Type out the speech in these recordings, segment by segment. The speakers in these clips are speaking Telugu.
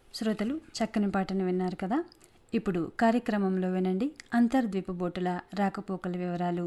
శ్రోతలు చక్కని పాటను విన్నారు కదా ఇప్పుడు కార్యక్రమంలో వినండి అంతర్ద్వీప బోటుల రాకపోకల వివరాలు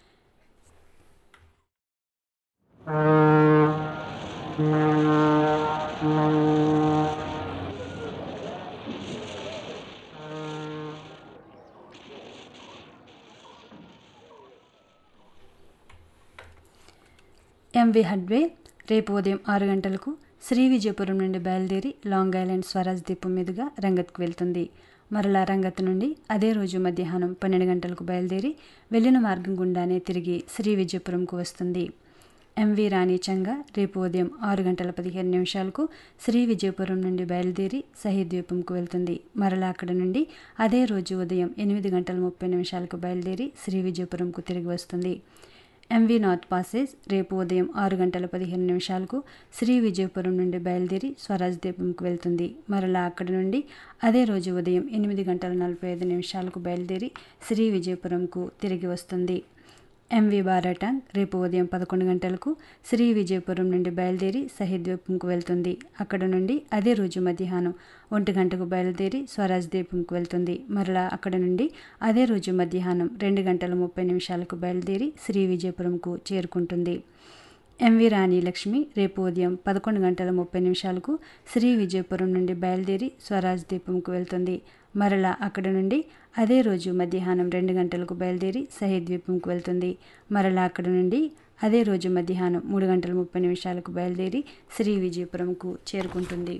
ఎంవి హడ్వే రేపు ఉదయం ఆరు గంటలకు శ్రీ విజయపురం నుండి బయలుదేరి లాంగ్ ఐలాండ్ స్వరాజ్ దీపం మీదుగా రంగత్కు వెళ్తుంది మరలా రంగత్ నుండి అదే రోజు మధ్యాహ్నం పన్నెండు గంటలకు బయలుదేరి వెళ్ళిన మార్గం గుండానే తిరిగి శ్రీ విజయపురంకు వస్తుంది ఎంవి రాణి చంగా రేపు ఉదయం ఆరు గంటల పదిహేను నిమిషాలకు శ్రీ విజయపురం నుండి బయలుదేరి సహీద్ ద్వీపంకు వెళ్తుంది మరలా అక్కడ నుండి అదే రోజు ఉదయం ఎనిమిది గంటల ముప్పై నిమిషాలకు బయలుదేరి శ్రీ విజయపురంకు తిరిగి వస్తుంది ఎంవి నార్త్ పాసేజ్ రేపు ఉదయం ఆరు గంటల పదిహేను నిమిషాలకు శ్రీ విజయపురం నుండి బయలుదేరి స్వరాజ్ ద్వీపంకు వెళ్తుంది మరలా అక్కడి నుండి అదే రోజు ఉదయం ఎనిమిది గంటల నలభై ఐదు నిమిషాలకు బయలుదేరి శ్రీ విజయపురంకు తిరిగి వస్తుంది ఎంవి బారాటాంగ్ రేపు ఉదయం పదకొండు గంటలకు శ్రీ విజయపురం నుండి బయలుదేరి సహీద్ ద్వీపంకు వెళ్తుంది అక్కడ నుండి అదే రోజు మధ్యాహ్నం ఒంటి గంటకు బయలుదేరి స్వరాజ్ ద్వీపంకు వెళ్తుంది మరలా అక్కడ నుండి అదే రోజు మధ్యాహ్నం రెండు గంటల ముప్పై నిమిషాలకు బయలుదేరి శ్రీ విజయపురంకు చేరుకుంటుంది ఎంవి రాణి లక్ష్మి రేపు ఉదయం పదకొండు గంటల ముప్పై నిమిషాలకు శ్రీ విజయపురం నుండి బయలుదేరి స్వరాజ్ ద్వీపంకు వెళ్తుంది మరలా అక్కడ నుండి అదే రోజు మధ్యాహ్నం రెండు గంటలకు బయలుదేరి సహీద్ ద్వీపంకు వెళ్తుంది మరలా అక్కడ నుండి అదే రోజు మధ్యాహ్నం మూడు గంటల ముప్పై నిమిషాలకు బయలుదేరి శ్రీ విజయపురంకు చేరుకుంటుంది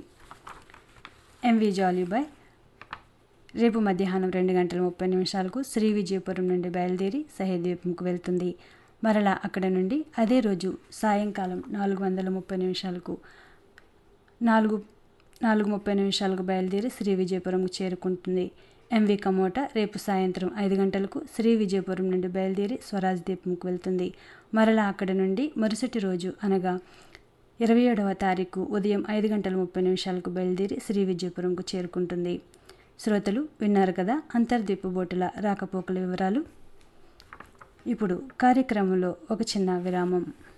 ఎంవి జాలీబాయ్ రేపు మధ్యాహ్నం రెండు గంటల ముప్పై నిమిషాలకు శ్రీ విజయపురం నుండి బయలుదేరి సహీద్ ద్వీపంకు వెళ్తుంది మరలా అక్కడ నుండి అదే రోజు సాయంకాలం నాలుగు వందల ముప్పై నిమిషాలకు నాలుగు నాలుగు ముప్పై నిమిషాలకు బయలుదేరి శ్రీ విజయపురంకు చేరుకుంటుంది ఎంవి కమోట రేపు సాయంత్రం ఐదు గంటలకు శ్రీ విజయపురం నుండి బయలుదేరి స్వరాజ్ దీపంకు వెళ్తుంది మరలా అక్కడ నుండి మరుసటి రోజు అనగా ఇరవై ఏడవ తారీఖు ఉదయం ఐదు గంటల ముప్పై నిమిషాలకు బయలుదేరి శ్రీ విజయపురంకు చేరుకుంటుంది శ్రోతలు విన్నారు కదా అంతర్దీప బోటుల రాకపోకల వివరాలు ఇప్పుడు కార్యక్రమంలో ఒక చిన్న విరామం